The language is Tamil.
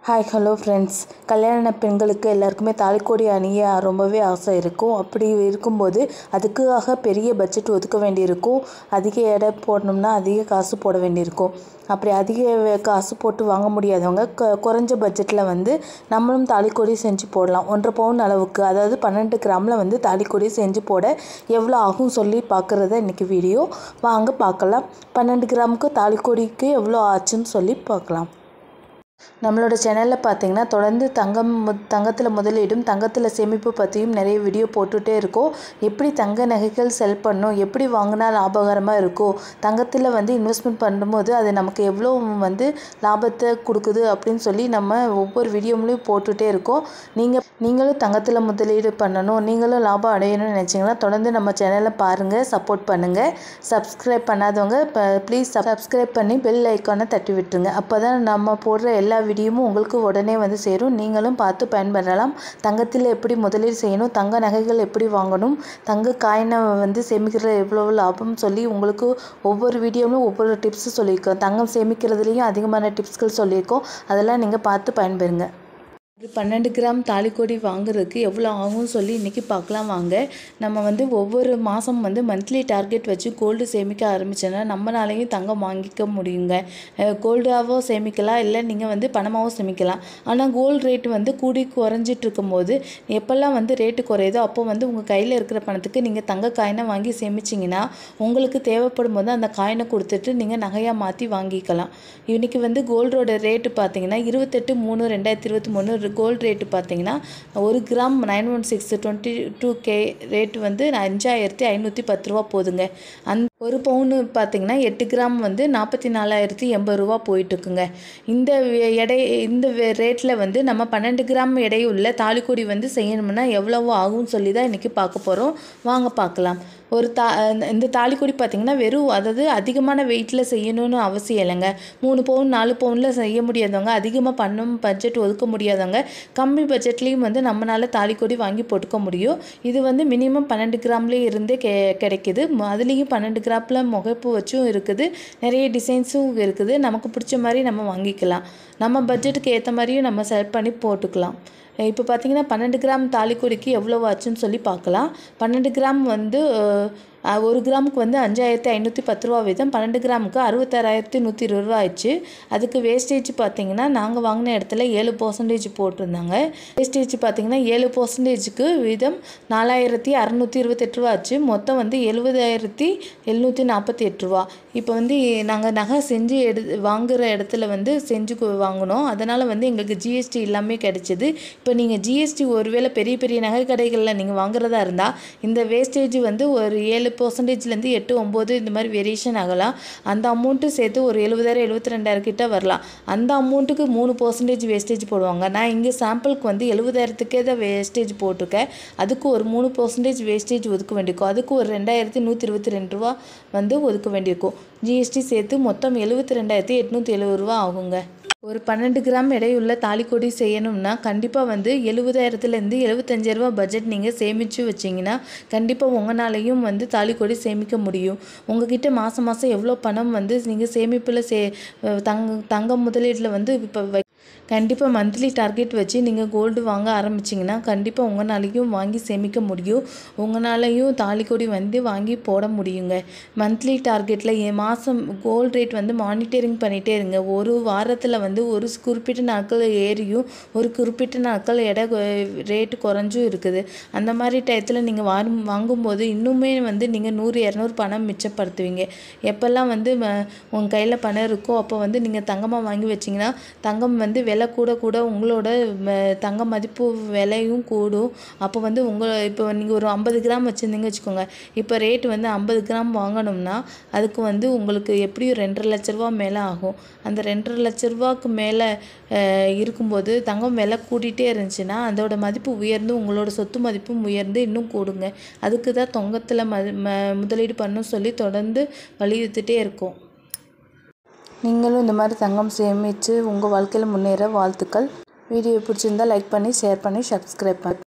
ஹாய் ஹலோ ஃப்ரெண்ட்ஸ் கல்யாண பெண்களுக்கு எல்லாருக்குமே தாலிக்கொடி அணிய ரொம்பவே ஆசை இருக்கும் அப்படி இருக்கும்போது அதுக்காக பெரிய பட்ஜெட் ஒதுக்க வேண்டியிருக்கும் அதிக எடை போடணும்னா அதிக காசு போட வேண்டியிருக்கும் அப்படி அதிக வே- காசு போட்டு வாங்க முடியாதவங்க க குறைஞ்ச பட்ஜெட்டில் வந்து நம்மளும் தாலிக்கொடி செஞ்சு போடலாம் ஒன்றரை பவுன் அளவுக்கு அதாவது பன்னெண்டு கிராமில் வந்து தாலிக்கொடி செஞ்சு போட எவ்வளோ ஆகும் சொல்லி பார்க்குறத இன்றைக்கி வீடியோ வாங்க பார்க்கலாம் பன்னெண்டு கிராமுக்கு தாலிக்கொடிக்கு எவ்வளோ ஆச்சுன்னு சொல்லி பார்க்கலாம் நம்மளோட சேனலில் பார்த்தீங்கன்னா தொடர்ந்து தங்கம் மு தங்கத்தில் முதலீடும் தங்கத்தில் சேமிப்பு பற்றியும் நிறைய வீடியோ போட்டுகிட்டே இருக்கோம் எப்படி தங்க நகைகள் செல் பண்ணணும் எப்படி வாங்கினா லாபகரமாக இருக்கும் தங்கத்தில் வந்து இன்வெஸ்ட்மெண்ட் பண்ணும்போது அது நமக்கு எவ்வளோ வந்து லாபத்தை கொடுக்குது அப்படின்னு சொல்லி நம்ம ஒவ்வொரு வீடியோவிலையும் போட்டுகிட்டே இருக்கோம் நீங்கள் நீங்களும் தங்கத்தில் முதலீடு பண்ணணும் நீங்களும் லாபம் அடையணும்னு நினச்சிங்கன்னா தொடர்ந்து நம்ம சேனலை பாருங்கள் சப்போர்ட் பண்ணுங்கள் சப்ஸ்கிரைப் பண்ணாதவங்க ப்ளீஸ் சப்ஸ்கிரைப் பண்ணி பெல் ஐக்கானை தட்டி விட்டுருங்க அப்போ தான் நம்ம போடுற எல்லா வீடியோவும் உங்களுக்கு உடனே வந்து சேரும் நீங்களும் பார்த்து பயன்பெறலாம் தங்கத்தில் எப்படி முதலீடு செய்யணும் தங்க நகைகள் எப்படி வாங்கணும் தங்க காயினை வந்து சேமிக்கிறது எவ்வளோ லாபம் சொல்லி உங்களுக்கு ஒவ்வொரு வீடியோவிலும் ஒவ்வொரு டிப்ஸ் சொல்லியிருக்கோம் தங்கம் சேமிக்கிறதுலேயும் அதிகமான டிப்ஸ்கள் சொல்லியிருக்கோம் அதெல்லாம் நீங்கள் பார்த்து பயன்பெறுங்க ஒரு பன்னெண்டு கிராம் தாலிக்கொடி வாங்குறதுக்கு எவ்வளோ ஆகும்னு சொல்லி இன்றைக்கி பார்க்கலாம் வாங்க நம்ம வந்து ஒவ்வொரு மாதம் வந்து மந்த்லி டார்கெட் வச்சு கோல்டு சேமிக்க ஆரம்பிச்சோன்னா நம்மளாலையும் தங்கம் வாங்கிக்க முடியுங்க கோல்டாவோ சேமிக்கலாம் இல்லை நீங்கள் வந்து பணமாகவும் சேமிக்கலாம் ஆனால் கோல்டு ரேட் வந்து கூடி குறைஞ்சிட்டு இருக்கும்போது எப்போல்லாம் வந்து ரேட்டு குறையுதோ அப்போ வந்து உங்கள் கையில் இருக்கிற பணத்துக்கு நீங்கள் தங்க காயினை வாங்கி சேமிச்சிங்கன்னா உங்களுக்கு தேவைப்படும் போது அந்த காயினை கொடுத்துட்டு நீங்கள் நகையாக மாற்றி வாங்கிக்கலாம் இன்றைக்கி வந்து கோல்டோட ரேட்டு பார்த்தீங்கன்னா இருபத்தெட்டு மூணு ரெண்டாயிரத்தி இருபத்தி மூணு கோல்டு ரேட்டு பார்த்தீங்கன்னா ஒரு gram nine one six twenty two K rate வந்து அஞ்சாயிரத்தி ஐநூற்றி பத்து ரூபா போதுங்க அந் ஒரு பவுனு பார்த்தீங்கன்னா எட்டு கிராம் வந்து நாற்பத்தி நாலாயிரத்தி எண்பது ரூபா போயிட்டுருக்குங்க இந்த வே- எடை இந்த ரேட்டில் வந்து நம்ம பன்னெண்டு கிராம் எடையுள்ள தாலிக்கொடி வந்து செய்யணும்னா எவ்வளவோ ஆகும்னு சொல்லி தான் இன்றைக்கி பார்க்க போகிறோம் வாங்க பார்க்கலாம் ஒரு தா இந்த தாலிக்கொடி பார்த்திங்கன்னா வெறும் அதாவது அதிகமான வெயிட்டில் செய்யணும்னு அவசியம் இல்லைங்க மூணு பவுன் நாலு பவுனில் செய்ய முடியாதவங்க அதிகமாக பண்ணும் பட்ஜெட் ஒதுக்க முடியாதவங்க கம்மி பட்ஜெட்லேயும் வந்து நம்மளால் தாலிக்கொடி வாங்கி போட்டுக்க முடியும் இது வந்து மினிமம் பன்னெண்டு கிராம்லேயே இருந்தே கெ கிடைக்குது ம- அதுலேயும் பன்னெண்டு கிராமில் முகப்பு வச்சும் இருக்குது நிறைய டிசைன்ஸும் இருக்குது நமக்கு பிடிச்ச மாதிரி நம்ம வாங்கிக்கலாம் நம்ம பட்ஜெட்டுக்கு ஏற்ற மாதிரியும் நம்ம செலக்ட் பண்ணி போட்டுக்கலாம் இப்போ பார்த்தீங்கன்னா பன்னெண்டு கிராம் தாலிக்கொடிக்கு எவ்வளோ ஆச்சுன்னு சொல்லி பார்க்கலாம் பன்னெண்டு கிராம் வந்து அஹ், ஒரு கிராமுக்கு வந்து அஞ்சாயிரத்தி ஐநூற்றி பத்து ரூபா வீதம் பன்னெண்டு கிராமுக்கு அறுபத்தாறாயிரத்தி நூற்றி இருபது ரூபா ஆயிடுச்சு அதுக்கு வேஸ்டேஜ் பார்த்தீங்கன்னா நாங்கள் வாங்கின இடத்துல ஏழு பர்சன்டேஜ் போட்டிருந்தாங்க வேஸ்டேஜ் பார்த்தீங்கன்னா ஏழு பர்சன்டேஜுக்கு வீதம் நாலாயிரத்தி அறநூற்றி இருபத்தெட்டு ரூபா ஆச்சு மொத்தம் வந்து எழுபதாயிரத்தி எழுநூற்றி நாற்பத்தி எட்டு ரூபா இப்போ வந்து நாங்கள் நகை செஞ்சு எடு வாங்குகிற இடத்துல வந்து செஞ்சு கு- வாங்கினோம் அதனால் வந்து எங்களுக்கு ஜிஎஸ்டி எல்லாமே கிடைச்சிது இப்போ நீங்கள் ஜிஎஸ்டி ஒருவேளை பெரிய பெரிய நகை கடைகளில் நீங்கள் வாங்குறதா இருந்தால் இந்த வேஸ்டேஜ் வந்து ஒரு ஏழு பர்சன்டேஜ்லேருந்து எட்டு ஒம்பது இந்த மாதிரி வேரியேஷன் ஆகலாம் அந்த அமௌண்ட்டு சேர்த்து ஒரு எழுபதாயிரம் எழுபத்தி ரெண்டாயிரம் கிட்ட வரலாம் அந்த அமௌண்ட்டுக்கு மூணு பர்சன்டேஜ் வேஸ்டேஜ் போடுவாங்க நான் இங்கே சாம்பிளுக்கு வந்து எழுபதாயிரத்துக்கே தான் வேஸ்டேஜ் போட்டிருக்கேன் அதுக்கு ஒரு மூணு பர்சன்டேஜ் வேஸ்டேஜ் ஒதுக்க வேண்டியிருக்கும் அதுக்கு ஒரு ரெண்டாயிரத்தி நூற்றி இருபத்தி ரெண்டு ரூபா வந்து ஒதுக்க வேண்டியிருக்கும் ஜிஎஸ்டி சேர்த்து மொத்தம் எழுபத்தி ரெண்டாயிரத்தி எட்நூற்றி எழுபது ரூபா ஆகுங்க ஒரு பன்னெண்டு கிராம் எடையுள்ள தாலிக்கொடி செய்யணும்னா கண்டிப்பாக வந்து எழுபதாயிரத்துலேருந்து எழுபத்தஞ்சாயிரரூபா பட்ஜெட் நீங்கள் சேமித்து வச்சிங்கன்னா கண்டிப்பாக உங்களாலையும் வந்து தாலிக்கொடி சேமிக்க முடியும் உங்ககிட்ட மாதம் மாதம் எவ்வளோ பணம் வந்து நீங்கள் சேமிப்பில் சே தங்க தங்கம் முதலீட்டில் வந்து இப்போ வை கண்டிப்பாக மந்த்லி டார்கெட் வச்சு நீங்கள் கோல்டு வாங்க ஆரம்பிச்சிங்கன்னா கண்டிப்பாக உங்களாலையும் வாங்கி சேமிக்க முடியும் உங்களாலையும் தாலிக்கொடி வந்து வாங்கி போட முடியுங்க மந்த்லி டார்கெட்டில் என் மாதம் கோல்டு ரேட் வந்து மானிட்டரிங் பண்ணிகிட்டே இருங்க ஒரு வாரத்தில் வந்து ஒரு குறிப்பிட்ட நாட்கள் ஏறியும் ஒரு குறிப்பிட்ட நாட்கள் எடை ரேட்டு குறைஞ்சும் இருக்குது அந்த மாதிரி டயத்தில் நீங்கள் வாங்கும் வாங்கும்போது இன்னுமே வந்து நீங்கள் நூறு இரநூறு பணம் மிச்சப்படுத்துவீங்க எப்போல்லாம் வந்து உங்கள் கையில் பணம் இருக்கோ அப்போ வந்து நீங்கள் தங்கமாக வாங்கி வச்சிங்கன்னா தங்கம் வந்து விலை கூட கூட உங்களோட ம, தங்க மதிப்பு விலையும் கூடும் அப்போ வந்து உங்கள் இப்போ நீங்கள் ஒரு ஐம்பது கிராம் வச்சுருந்தீங்க வச்சுக்கோங்க இப்போ ரேட் வந்து ஐம்பது கிராம் வாங்கணும்னா அதுக்கு வந்து உங்களுக்கு எப்படியும் ரெண்டரை லட்ச ரூபா மேலே ஆகும் அந்த ரெண்டரை லட்ச ரூபாய்க்கு மேலே இருக்கும்போது தங்கம் விலை கூட்டிகிட்டே இருந்துச்சுன்னா அதோட மதிப்பு உயர்ந்து உங்களோட சொத்து மதிப்பும் உயர்ந்து இன்னும் கூடுங்க அதுக்கு தான் தொங்கத்தில் ம ம- முதலீடு பண்ணணும் சொல்லி தொடர்ந்து வலியுறுத்திட்டே இருக்கோம் நீங்களும் இந்த மாதிரி தங்கம் சேமித்து உங்கள் வாழ்க்கையில் முன்னேற வாழ்த்துக்கள் வீடியோ பிடிச்சிருந்தா லைக் பண்ணி ஷேர் பண்ணி சப்ஸ்கிரைப் பண்ணி